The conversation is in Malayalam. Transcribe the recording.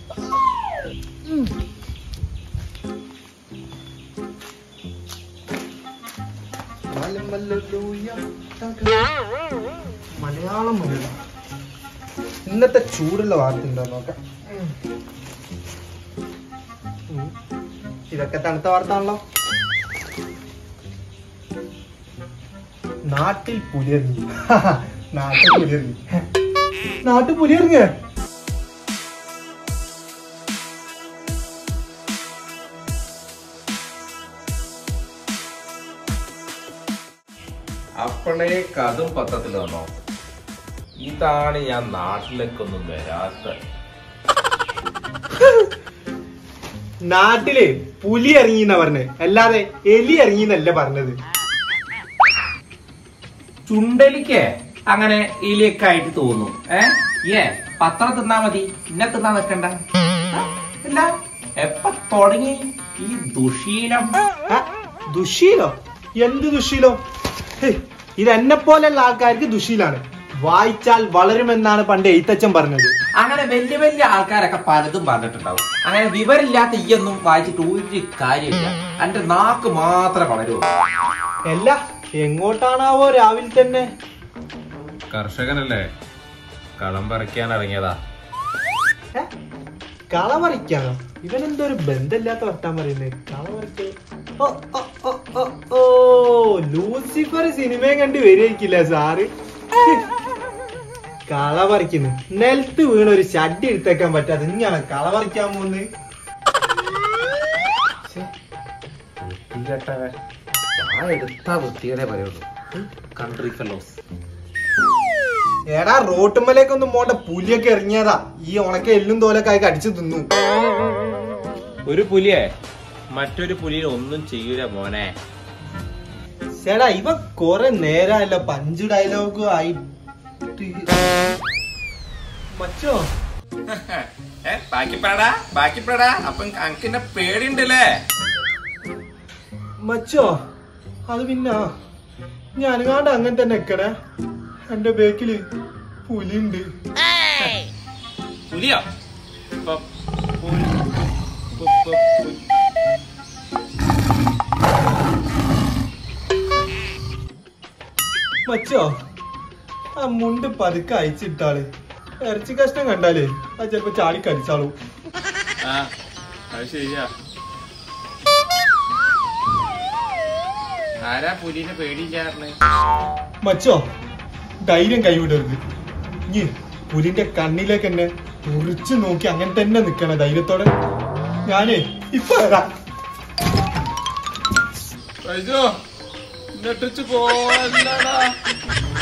മലയാളം മലയാളം ഇന്നത്തെ ചൂടുള്ള വാർത്ത ഉണ്ടോ നോക്കാം ഉം. ഇതൊക്കെ തണുത്ത വാർത്ത ആണല്ലോ നാട്ടിൽ പുലിയിറങ്ങി നാട്ടിൽ പുലിയിറങ്ങി നാട്ടിൽ പുലിയിറങ്ങിയ അപ്പോഴേ കതും പത്രത്തിൽ വന്നോ ഇതാണ് ഞാൻ നാട്ടിലേക്കൊന്നും വരാത്ത നാട്ടില് പുലി ഇറങ്ങി എന്നാ പറഞ്ഞത് അല്ലാതെ എലി ഇറങ്ങി എന്നല്ല പറഞ്ഞത് ചുണ്ടലിക്ക് അങ്ങനെ ഇലയൊക്കെ ആയിട്ട് തോന്നും ഏ ഏ പത്രം തിന്നാ മതി ഇന്നെ തിന്നാ നിൽക്കണ്ട ഇല്ല എപ്പ തുടങ്ങി ഈ ദുശീലം ആ, ദുശീലോ എന്ത് ദുശീലോ ഹേ, ഇത് എന്നെ പോലെയുള്ള ആൾക്കാർക്ക് ദുശീലാണ് വായിച്ചാൽ വളരുമെന്നാണ് പണ്ട് എഴുത്തച്ഛൻ പറഞ്ഞത് അങ്ങനെ വലിയ വലിയ ആൾക്കാരൊക്കെ പലതും പറഞ്ഞിട്ടുണ്ടാവും അങ്ങനെ വിവരമില്ലാത്ത ഈയൊന്നും വായിച്ചിട്ട് ഒരു കാര്യമില്ല എന്റെ നാക്ക് മാത്രമേ വളരൂ അല്ല എങ്ങോട്ടാണാവോ രാവിലെ തന്നെ കർഷകനല്ലേ കളം പറിക്കാൻ ഇറങ്ങിയതാ ഏ? കള പറിക്കാനോ ഇവനെന്തോ ഒരു ബന്ധമില്ലാത്ത വർത്താൻ പറയുന്നത് കള പറിക്കൽ ഓ ഓ ഓ ഓ ഓ ലൂസിഫർ സിനിമയും കണ്ട് വരികയായിരിക്കില്ല സാറ് കള പറിക്കുന്നു നിലത്ത് വീണ ഒരു ഷഡ് എടുത്തേക്കാൻ പറ്റാതെ ഇങ്ങനെ കള പറിക്കാൻ പോകുന്നത് വൃത്തികെട്ടവൻ ഞാൻ എടുത്താ വൃത്തികേടെ പറയുള്ളൂ കൺട്രി ഫെലോസ് എടാ റോട്ടുമ്മലേക്കൊന്നും പോണ്ട പുലിയൊക്കെ ഇറങ്ങിയതാ ഈ ഉണക്ക എല്ലും തോലൊക്കെ ആയി കടിച്ചു തിന്നു ഒരു പുലിയെ മറ്റൊരു പുലിയെ ഒന്നും ചെയ്യൂല മോനെ ചേടാ ഇവ കൊറേ നേരമല്ല പഞ്ച് ഡയലോഗ് ആയി മച്ചോ ഏ ബാക്കിപ്പെടാ ബാക്കിപ്പെടാ അപ്പം അനക്കിന്റെ പേടിയുണ്ടല്ലേ മച്ചോ അത് പിന്നെ ഞാനുകാണ്ട് അങ്ങനെ തന്നെ നിക്കണേ എന്റെ ബേക്കില് പുലിണ്ട് പുലിയോ ഇപ്പൊ പുലി- പു- പു- പു- മച്ചോ ആ മുണ്ട് പതുക്കെ അയച്ചിട്ടാള് ഇറച്ചി കഷ്ണം കണ്ടാലേ അത് ചെലപ്പോ ചാടി കടിച്ചാളൂ ആ അത് ശരിയാ ആരാ പുലിനെ പേടിയില്ലാറിന് മച്ചോ ധൈര്യം കൈവിടരുത് ഇനി പുലിന്റെ കണ്ണിലേക്ക് എന്നെ തുറിച്ചു നോക്കി അങ്ങനെ തന്നെ നിക്കണ ധൈര്യത്തോടെ ഞാനേ ഇപ്പൊ വരാം എന്നിട്ട് പോവാ